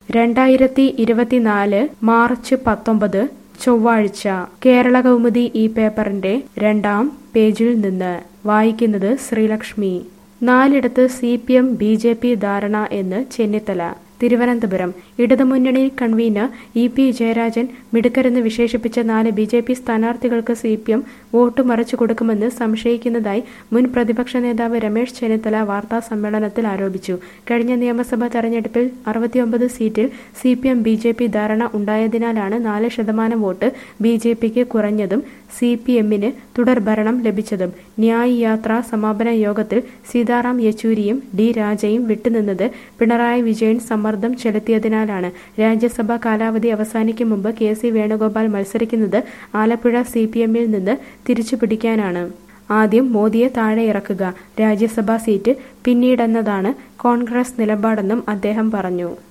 രണ്ടായിരത്തി ഇരുപത്തിനാല് മാർച്ച് പത്തൊമ്പത് ചൊവ്വാഴ്ച കേരള കൗമുദി ഈ പേപ്പറിന്റെ രണ്ടാം പേജിൽ നിന്ന് വായിക്കുന്നത് ശ്രീലക്ഷ്മി നാലിടത്ത് C P M B J P ധാരണ എന്ന് ചെന്നിത്തല തിരുവനന്തപുരം ഇടതുമുന്നണി കൺവീനർ ഇ പി ജയരാജൻ മിടുക്കരെന്ന് വിശേഷിപ്പിച്ച നാല് ബി ജെ പി സ്ഥാനാർത്ഥികൾക്ക് സി പി എം വോട്ട് മറിച്ചു കൊടുക്കുമെന്ന് സംശയിക്കുന്നതായി മുൻ പ്രതിപക്ഷ നേതാവ് രമേശ് ചെന്നിത്തല വാർത്താ സമ്മേളനത്തിൽ ആരോപിച്ചു കഴിഞ്ഞ നിയമസഭാ തെരഞ്ഞെടുപ്പിൽ അറുപത്തിയൊമ്പത് സീറ്റിൽ C P M B J P ധാരണ ഉണ്ടായതിനാലാണ് നാല് ശതമാനം വോട്ട് ബി ജെ പിക്ക് കുറഞ്ഞതും സി പി എമ്മിന് തുടർഭരണം ലഭിച്ചതും ന്യായ് യാത്ര സമാപന യോഗത്തിൽ സീതാറാം യെച്ചൂരിയും ഡി രാജയും വിട്ടുനിന്നത് പിണറായി വിജയൻ സമ്മർദ്ദം ചെലുത്തിയതിനാലാണ് രാജ്യസഭാ കാലാവധി അവസാനിക്കും മുമ്പ് കെ സി വേണുഗോപാൽ മത്സരിക്കുന്നത് ആലപ്പുഴ സി പി എമ്മിൽ നിന്ന് തിരിച്ചുപിടിക്കാനാണ് ആദ്യം മോദിയെ താഴെ ഇറക്കുക രാജ്യസഭാ സീറ്റ് പിന്നീടെന്നതാണ് കോൺഗ്രസ് നിലപാടെന്നും അദ്ദേഹം പറഞ്ഞു